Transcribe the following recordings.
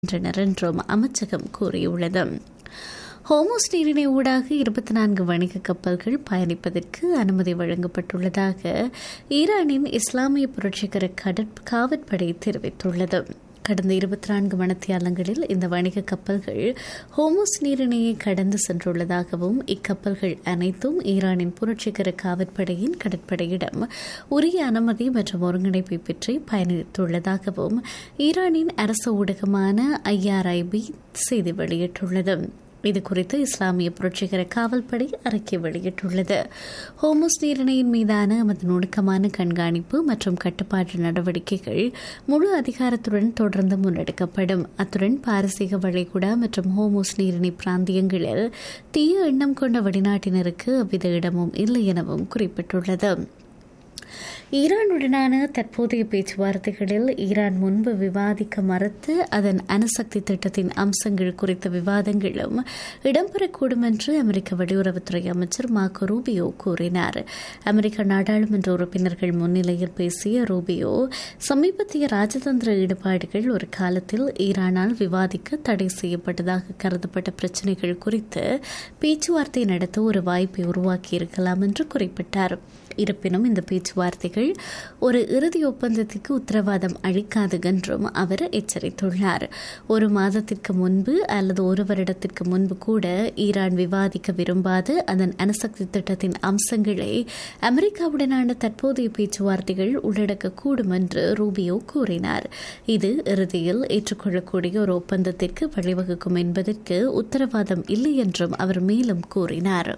என்றனர் என்றும் அமைச்சகம் கூறியுள்ளது ஹோமோஸ் நீரிணை ஊடாக இருபத்தி நான்கு வணிக கப்பல்கள் பயணிப்பதற்கு அனுமதி வழங்கப்பட்டுள்ளதாக ஈரானின் இஸ்லாமிய புரட்சிகர கடற் காவற்படை தெரிவித்துள்ளது கடந்த இருபத்தி நான்கு மணத்தியாலங்களில் இந்த வணிக கப்பல்கள் ஹோமோஸ் நீரிணையை கடந்து சென்றுள்ளதாகவும் இக்கப்பல்கள் அனைத்தும் ஈரானின் புரட்சிகர காவற்படையின் கடற்படையிடம் உரிய அனுமதி மற்றும் ஒருங்கிணைப்பை பெற்று பயணித்துள்ளதாகவும் ஈரானின் அரசு ஊடகமான ஐஆர்ஐபி செய்தி வெளியிட்டுள்ளது இதுகுறித்து இஸ்லாமிய புரட்சிகர காவல்படை அறிக்கை வெளியிட்டுள்ளது ஹோமோஸ் நீரிணையின் மீதான எமது நுணுக்கமான கண்காணிப்பு மற்றும் கட்டுப்பாட்டு நடவடிக்கைகள் முழு அதிகாரத்துடன் தொடர்ந்து முன்னெடுக்கப்படும் அத்துடன் பாரசீக வளைகுடா மற்றும் ஹோமோஸ் நீரிணை பிராந்தியங்களில் தீய எண்ணம் கொண்ட வெளிநாட்டினருக்கு அவ்வித இடமும் இல்லை எனவும் குறிப்பிட்டுள்ளது ஈரானுடனான தற்போதைய பேச்சுவார்த்தைகளில் ஈரான் முன்பு விவாதிக்க மறுத்து அதன் அணுசக்தி திட்டத்தின் அம்சங்கள் குறித்த விவாதங்களும் இடம்பெறக்கூடும் என்று அமெரிக்க வெளியுறவுத்துறை அமைச்சர் மார்கோ ரூபியோ கூறினார் அமெரிக்க நாடாளுமன்ற உறுப்பினர்கள் முன்னிலையில் பேசிய ரூபியோ சமீபத்திய ராஜதந்திர ஈடுபாடுகள் ஒரு காலத்தில் ஈரானால் விவாதிக்க தடை செய்யப்பட்டதாக கருதப்பட்ட பிரச்சினைகள் குறித்து பேச்சுவார்த்தை நடத்த ஒரு வாய்ப்பை உருவாக்கியிருக்கலாம் என்று குறிப்பிட்டார் இருப்பினும் இந்த பேச்சுவார்த்தைகள் ஒரு இறுதி ஒப்பந்தத்திற்கு உத்தரவாதம் அளிக்காது என்றும் அவர் எச்சரித்துள்ளார் ஒரு மாதத்திற்கு முன்பு அல்லது ஒரு வருடத்திற்கு முன்பு கூட ஈரான் விவாதிக்க விரும்பாத அதன் அணுசக்தி திட்டத்தின் அம்சங்களை அமெரிக்காவுடனான தற்போதைய பேச்சுவார்த்தைகள் உள்ளடக்கக்கூடும் என்று ரூபியோ கூறினார் இது இறுதியில் ஏற்றுக்கொள்ளக்கூடிய ஒரு ஒப்பந்தத்திற்கு வழிவகுக்கும் என்பதற்கு உத்தரவாதம் இல்லை என்றும் அவர் மேலும் கூறினார்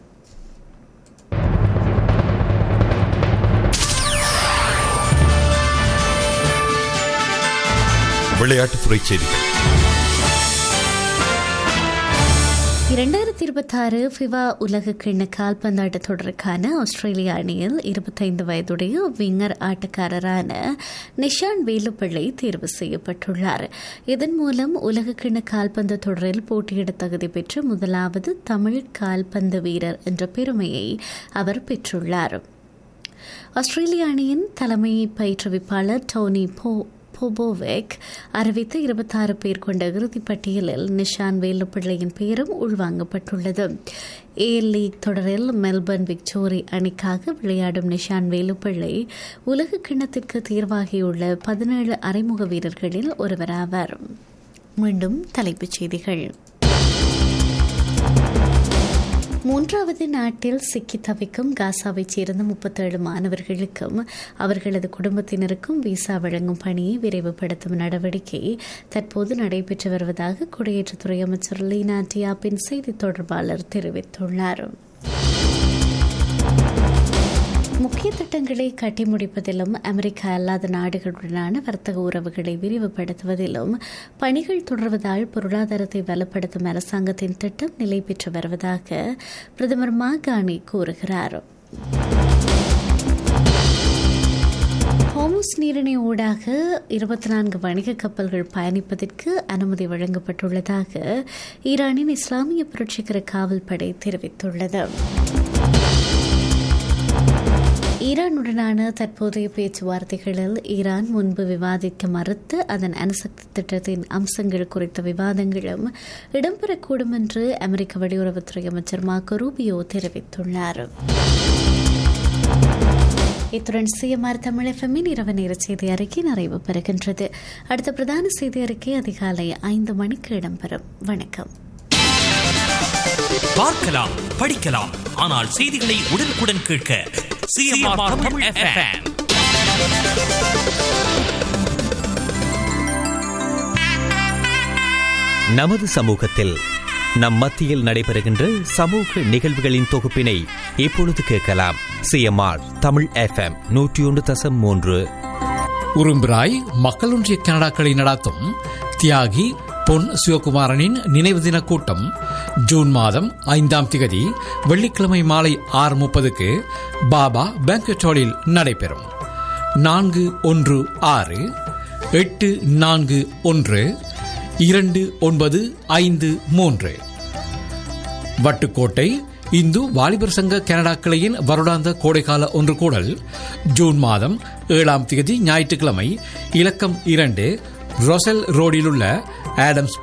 விளையாட்டுத்துறை செய்திகள் இரண்டாயிரத்தி இருபத்தாறு ஃபிவா உலக கிண்ண கால்பந்தாட்ட தொடருக்கான ஆஸ்திரேலிய அணியில் இருபத்தைந்து வயதுடைய விங்கர் ஆட்டக்காரரான நிஷான் வேலுப்பிள்ளை தேர்வு செய்யப்பட்டுள்ளார் இதன் மூலம் உலக கிண்ண கால்பந்து தொடரில் போட்டியிட தகுதி பெற்ற முதலாவது தமிழ் கால்பந்து வீரர் என்ற பெருமையை அவர் பெற்றுள்ளார் ஆஸ்திரேலிய அணியின் தலைமை பயிற்றுவிப்பாளர் டோனி போ போபோவேக் அறிவித்த இருபத்தாறு பேர் கொண்ட இறுதிப் பட்டியலில் நிஷான் வேலுப்பிள்ளையின் பெயரும் உள்வாங்கப்பட்டுள்ளது ஏ லீக் தொடரில் மெல்பர்ன் விக்டோரி அணிக்காக விளையாடும் நிஷான் வேலுப்பிள்ளை உலக கிண்ணத்திற்கு தேர்வாகியுள்ள பதினேழு அறிமுக வீரர்களில் ஒருவராவார் மீண்டும் தலைப்புச் செய்திகள் மூன்றாவது நாட்டில் சிக்கி தவிக்கும் காசாவைச் சேர்ந்த முப்பத்தேழு மாணவர்களுக்கும் அவர்களது குடும்பத்தினருக்கும் விசா வழங்கும் பணியை விரைவுபடுத்தும் நடவடிக்கை தற்போது நடைபெற்று வருவதாக குடியேற்றத்துறை அமைச்சர் லீனா டியாப்பின் செய்தி தொடர்பாளர் தெரிவித்துள்ளார் முக்கிய திட்டங்களை கட்டி முடிப்பதிலும் அமெரிக்கா அல்லாத நாடுகளுடனான வர்த்தக உறவுகளை விரிவுபடுத்துவதிலும் பணிகள் தொடர்வதால் பொருளாதாரத்தை வலுப்படுத்தும் அரசாங்கத்தின் திட்டம் நிலை பெற்று வருவதாக பிரதமர் மாகாணி கூறுகிறார் ஹோமஸ் நீரிணை ஊடாக இருபத்தி நான்கு வணிக கப்பல்கள் பயணிப்பதற்கு அனுமதி வழங்கப்பட்டுள்ளதாக ஈரானின் இஸ்லாமிய புரட்சிகர காவல்படை தெரிவித்துள்ளது ஈரானுடனான தற்போதைய பேச்சுவார்த்தைகளில் ஈரான் முன்பு விவாதிக்க மறுத்து அதன் அணுசக்தி திட்டத்தின் அம்சங்கள் குறித்த விவாதங்களும் இடம்பெறக்கூடும் என்று அமெரிக்க வெளியுறவுத்துறை அமைச்சர் மார்கோ ரூபியோ தெரிவித்துள்ளார் இத்துடன் சிஎம்ஆர் தமிழ் எஃப்எம்மின் இரவு நேர செய்தி அறிக்கை நிறைவு பெறுகின்றது அடுத்த பிரதான செய்தி அறிக்கை அதிகாலை ஐந்து மணிக்கு இடம்பெறும் வணக்கம் பார்க்கலாம் படிக்கலாம் ஆனால் செய்திகளை உடனுக்குடன் கேட்க சிஎம்ஆர் தமிழ் எஃப்எம் நமது சமூகத்தில் நம் மத்தியில் நடைபெறுகின்ற சமூக நிகழ்வுகளின் தொகுப்பினை இப்பொழுது கேட்கலாம் சிஎம்ஆர் தமிழ் எஃப்எம் நூற்றி ஒன்று தசம் மூன்று உரும்பிராய் மக்கள் ஒன்றிய கனடாக்களை நடாத்தும் தியாகி பொன் சிவகுமாரனின் நினைவு தின கூட்டம் ஜூன் மாதம் ஐந்தாம் திகதி வெள்ளிக்கிழமை மாலை ஆறு முப்பதுக்கு பாபா பேங்கட் ஹாலில் நடைபெறும் நான்கு ஒன்று ஆறு எட்டு நான்கு ஒன்று இரண்டு ஒன்பது ஐந்து மூன்று வட்டுக்கோட்டை இந்து வாலிபர் சங்க கனடா கிளையின் வருடாந்த கோடைக்கால ஒன்று கூடல் ஜூன் மாதம் ஏழாம் தேதி ஞாயிற்றுக்கிழமை இலக்கம் இரண்டு ரொசெல் ரோடில் உள்ள ஆடம்ஸ்